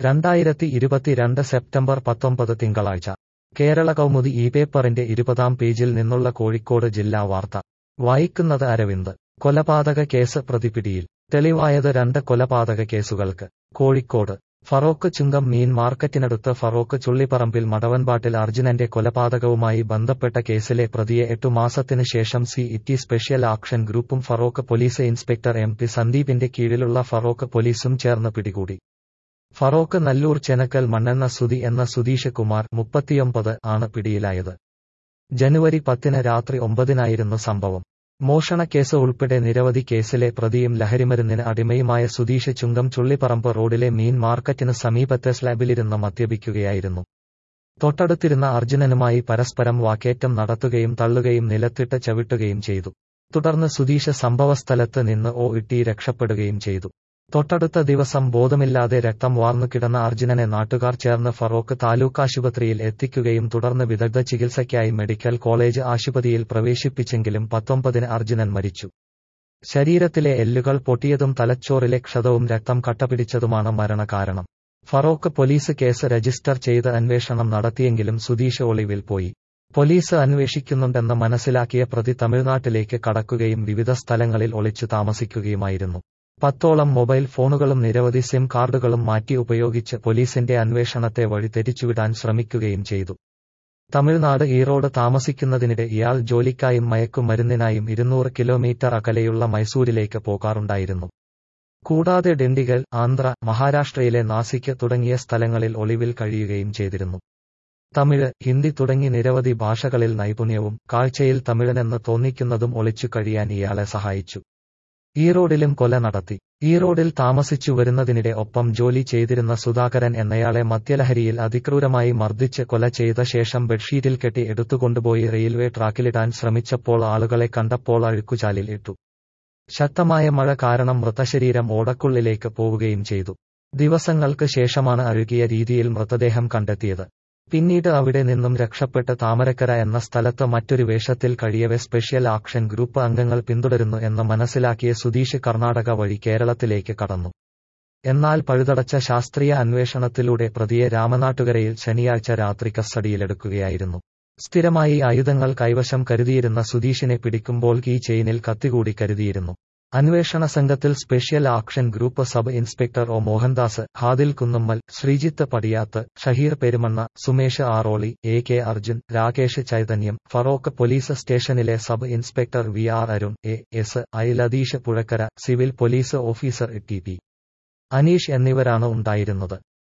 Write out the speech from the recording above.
രണ്ടായിരത്തി ഇരുപത്തിരണ്ട് സെപ്റ്റംബർ പത്തൊമ്പത് തിങ്കളാഴ്ച കേരള കൗമുദി ഈ പേപ്പറിന്റെ ഇരുപതാം പേജിൽ നിന്നുള്ള കോഴിക്കോട് ജില്ലാ വാർത്ത വായിക്കുന്നത് അരവിന്ദ് കൊലപാതക കേസ് പ്രതിപിടിയിൽ തെളിവായത് രണ്ട് കൊലപാതക കേസുകൾക്ക് കോഴിക്കോട് ഫറോക്ക് ചുങ്കം മീൻ മാർക്കറ്റിനടുത്ത് ഫറോക്ക് ചുള്ളിപ്പറമ്പിൽ മടവൻപാട്ടിൽ അർജുനന്റെ കൊലപാതകവുമായി ബന്ധപ്പെട്ട കേസിലെ പ്രതിയെ എട്ടു മാസത്തിനു ശേഷം സി ഇറ്റി സ്പെഷ്യൽ ആക്ഷൻ ഗ്രൂപ്പും Feroke police inspector M P സന്ദീപിന്റെ കീഴിലുള്ള ഫറോക്ക് പോലീസും ചേർന്ന് പിടികൂടി ഫറോക്ക് നല്ലൂർ ചെനക്കൽ മണ്ണെന്ന സുതി എന്ന സുധീഷ് കുമാർ മുപ്പത്തിയൊമ്പത് ആണ് പിടിയിലായത് ജനുവരി പത്തിന് രാത്രി ഒമ്പതിനായിരുന്നു സംഭവം മോഷണക്കേസ് ഉൾപ്പെടെ നിരവധി കേസിലെ പ്രതിയും ലഹരിമരുന്നിന് അടിമയുമായ സുധീഷ് ചുങ്കം ചുള്ളിപ്പറമ്പ് റോഡിലെ മീൻ മാർക്കറ്റിന് സമീപത്തെ സ്ലാബിലിരുന്ന് മദ്യപിക്കുകയായിരുന്നു തൊട്ടടുത്തിരുന്ന അർജുനനുമായി പരസ്പരം വാക്കേറ്റം നടത്തുകയും തള്ളുകയും നിലത്തിട്ട് ചവിട്ടുകയും ചെയ്തു തുടർന്ന് സുധീഷ് സംഭവസ്ഥലത്ത് നിന്ന് ഓ ഇട്ടി രക്ഷപ്പെടുകയും ചെയ്തു തൊട്ടടുത്ത ദിവസം ബോധമില്ലാതെ രക്തം വാർന്നു കിടന്ന അർജുനനെ നാട്ടുകാർ ചേർന്ന് ഫറോക്ക് താലൂക്ക് ആശുപത്രിയിൽ എത്തിക്കുകയും തുടർന്ന് വിദഗ്ധ ചികിത്സയ്ക്കായി മെഡിക്കൽ കോളേജ് ആശുപത്രിയിൽ പ്രവേശിപ്പിച്ചെങ്കിലും പത്തൊമ്പതിന് അർജുനൻ മരിച്ചു ശരീരത്തിലെ എല്ലുകൾ പൊട്ടിയതും തലച്ചോറിലെ ക്ഷതവും രക്തം കട്ടപിടിച്ചതുമാണ് മരണകാരണം ഫറോക്ക് പോലീസ് കേസ് രജിസ്റ്റർ ചെയ്ത് അന്വേഷണം നടത്തിയെങ്കിലും സുധീഷ് ഒളിവിൽ പോയി പോലീസ് അന്വേഷിക്കുന്നുണ്ടെന്ന് മനസ്സിലാക്കിയ പ്രതി തമിഴ്നാട്ടിലേക്ക് കടക്കുകയും വിവിധ സ്ഥലങ്ങളിൽ ഒളിച്ചു താമസിക്കുകയുമായിരുന്നു പത്തോളം മൊബൈൽ ഫോണുകളും നിരവധി സിം കാർഡുകളും മാറ്റി ഉപയോഗിച്ച് പോലീസിന്റെ അന്വേഷണത്തെ വഴിതെറ്റിച്ചുവിടാൻ ശ്രമിക്കുകയും ചെയ്തു തമിഴ്നാട് ഈറോഡ് താമസിക്കുന്നതിനിടെ ഇയാൾ ജോലിക്കായും മയക്കുമരുന്നിനായും ഇരുന്നൂറ് കിലോമീറ്റർ അകലെയുള്ള മൈസൂരിലേക്ക് പോകാറുണ്ടായിരുന്നു കൂടാതെ ഡിണ്ടിഗൽ ആന്ധ്ര മഹാരാഷ്ട്രയിലെ നാസിക്ക് തുടങ്ങിയ സ്ഥലങ്ങളിൽ ഒളിവിൽ കഴിയുകയും ചെയ്തിരുന്നു തമിഴ് ഹിന്ദി തുടങ്ങി നിരവധി ഭാഷകളിൽ നൈപുണ്യവും കാഴ്ചയിൽ തമിഴനെന്ന് തോന്നിക്കുന്നതും ഒളിച്ചു കഴിയാൻ ഇയാളെ സഹായിച്ചു ഈറോഡിലും കൊല നടത്തി ഈറോഡിൽ താമസിച്ചു വരുന്നതിനിടെ ഒപ്പം ജോലി ചെയ്തിരുന്ന സുധാകരൻ എന്നയാളെ മദ്യലഹരിയിൽ അതിക്രൂരമായി മർദ്ദിച്ച് കൊല ചെയ്ത ശേഷം ബെഡ്ഷീറ്റിൽ കെട്ടി എടുത്തുകൊണ്ടുപോയി റെയിൽവേ ട്രാക്കിലിടാൻ ശ്രമിച്ചപ്പോൾ ആളുകളെ കണ്ടപ്പോൾ അഴുക്കുചാലിൽ ഇട്ടു ശക്തമായ മഴ കാരണം മൃതശരീരം ഓടക്കുള്ളിലേക്ക് പോവുകയും ചെയ്തു ദിവസങ്ങൾക്ക് ശേഷമാണ് അഴുകിയ രീതിയിൽ മൃതദേഹം കണ്ടെത്തിയത് പിന്നീട് അവിടെ നിന്നും രക്ഷപ്പെട്ട് താമരക്കര എന്ന സ്ഥലത്ത് മറ്റൊരു വേഷത്തിൽ കഴിയവെ സ്പെഷ്യൽ ആക്ഷൻ ഗ്രൂപ്പ് അംഗങ്ങൾ പിന്തുടരുന്നു എന്ന് മനസ്സിലാക്കിയ സുധീഷ് കർണാടക വഴി കേരളത്തിലേക്ക് കടന്നു എന്നാൽ പഴുതടച്ച ശാസ്ത്രീയ അന്വേഷണത്തിലൂടെ പ്രതിയെ രാമനാട്ടുകരയിൽ ശനിയാഴ്ച രാത്രി കസ്റ്റഡിയിലെടുക്കുകയായിരുന്നു സ്ഥിരമായി ആയുധങ്ങൾ കൈവശം കരുതിയിരുന്ന സുധീഷിനെ പിടിക്കുമ്പോൾ കീ ചെയിനിൽ കത്തികൂടി കരുതിയിരുന്നു അന്വേഷണ സംഘത്തിൽ special action group sub inspector O Mohandas Hadil Kunnummal Sreejith Padiyath Shaheer Perumanna Sumesh Aroli A K Arjun Rakesh Chaithanyam Feroke police സ്റ്റേഷനിലെ sub inspector V R Arun A S I Latheesh Puzhakkara civil police officer T P Aneesh എന്നിവരാണ് ഉണ്ടായിരുന്നത്